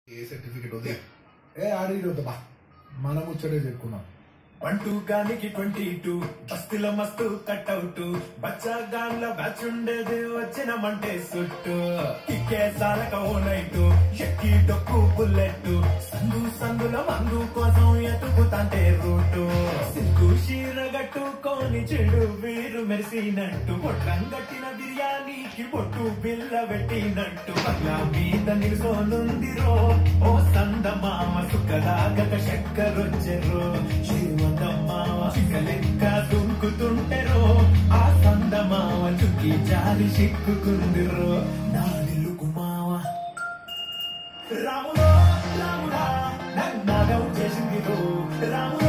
A certificate వద్దే ఏ ఆడి వద్దా మనం ముచ్చటే చెప్పుకున్నాం వన్ టూ గానికి ట్వంటీ టూ బస్తిల మస్తు కట్అవుట్ బచ్చా గాన్ల బ్యాచ్ ఉండేది వచ్చిన మంటే సుట్టు కిక్కే సాలక ఓ నైట్ ఎక్కి డొక్కు బుల్లెట్ సందు సందుల మందు కోసం ఎతుకుతాంటే రూటు సిగ్గు షీర గట్టుకొని చెడు వీరు మెరిసినట్టు పొట్లం గట్టిన బిర్యానీకి పొట్టు బిల్ల పెట్టినట్టు పట్ల మీద నిలుసోనుందిరో ఓ సందమామ సుఖదాగక చక్కరొచ్చెరో శ్రీమందమ్మావ చిక్కలెక్క దుంకుతుంటెరో ఆ సందమావ చుక్కి జారి చిక్కుకుందిరో నాదిల్లు కుమావ రాములో రాముడా నన్నాగం చేసిందిరో రాములో